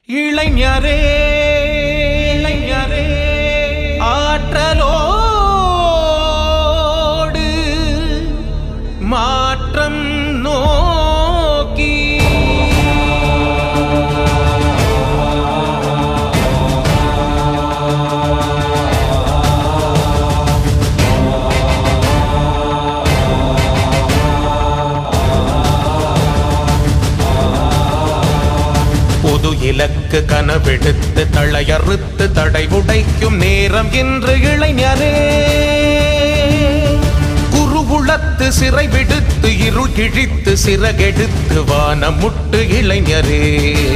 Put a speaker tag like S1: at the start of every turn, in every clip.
S1: இளைஞரே இளைஞரே ஆற்றலோடு மாற்றம் நோக்கி பொது இலக்கு கனவெடுத்து தளையறுத்து தடை உடைக்கும் நேரம் இன்று இளைஞரே குருகுலத்து சிறை விடுத்து இருள் கிழித்து சிறகெடுத்து வானம் முட்டு இளைஞரே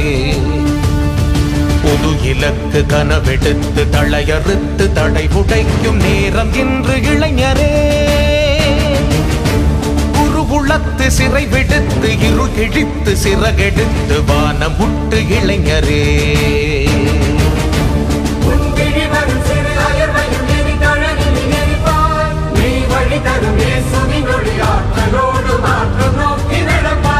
S1: பொது இலக்கு கனவெடுத்து தளையறுத்து தடை உடைக்கும் நேரம் இன்று இளைஞரே குருகுலத்து சிறை விடுத்து இருள் கிழித்து சிறகெடுத்து வானம் முட்டு இளைஞரே
S2: உன்பிடி வரும் சிறு அயர்வையும் எரிதழலில் எரிப்பாய். நீ வழி தரும் இயேசுவின் ஒளி ஆற்றலோடு மாற்றம் நோக்கி நடப்பாய்.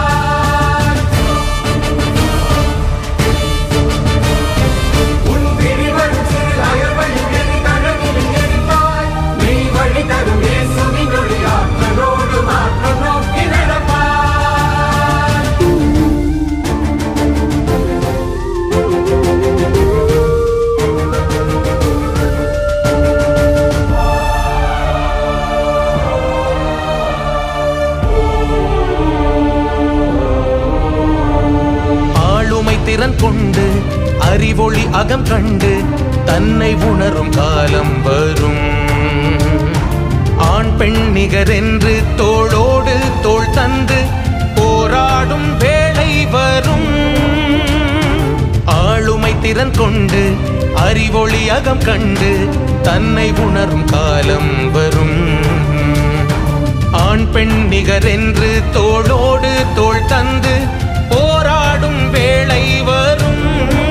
S2: உன்பிடி வரும் சிறு அயர்வையும் எரிதழலில் எரிப்பாய். நீ வழி தரும் இயேசுவின் ஒளி ஆற்றலோடு மாற்றம் நோக்கி நடப்பாய்.
S1: ஆளுமை திறன் கொண்டு அறிவொளி அகம் கண்டு தன்னை உணரும் காலம் வரும் ஆண் பெண் நிகரென்று தோளோடு தோள் தந்து போராடும் வேளை வரும் ஆளுமை திறன் கொண்டு அறிவொளி அகம் கண்டு தன்னை உணரும் காலம் வரும் ஆண் பெண் நிகரென்று தோளோடு தோள் தந்து போராடும் வேளை வரும்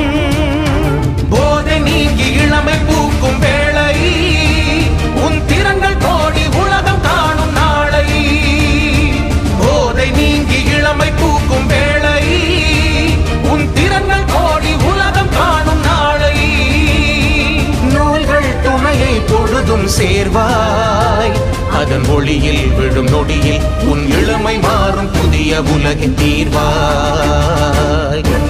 S1: போதை நீங்கி இளமை பூக்கும் வேளை உன் திறங்கள் கோடி உலகம் காணும் நாளை போதை நீங்கி இளமை பூக்கும் வேளை உன் திறங்கள் கோடி உலகம் காணும் நாளை நூல்கள் துணையை பொழுதும் சேர்வாய் அதன் ஒளியில் விழும் நொடியில் உன் இளமை மாறும் புதிய உலகின் தீர்வாய்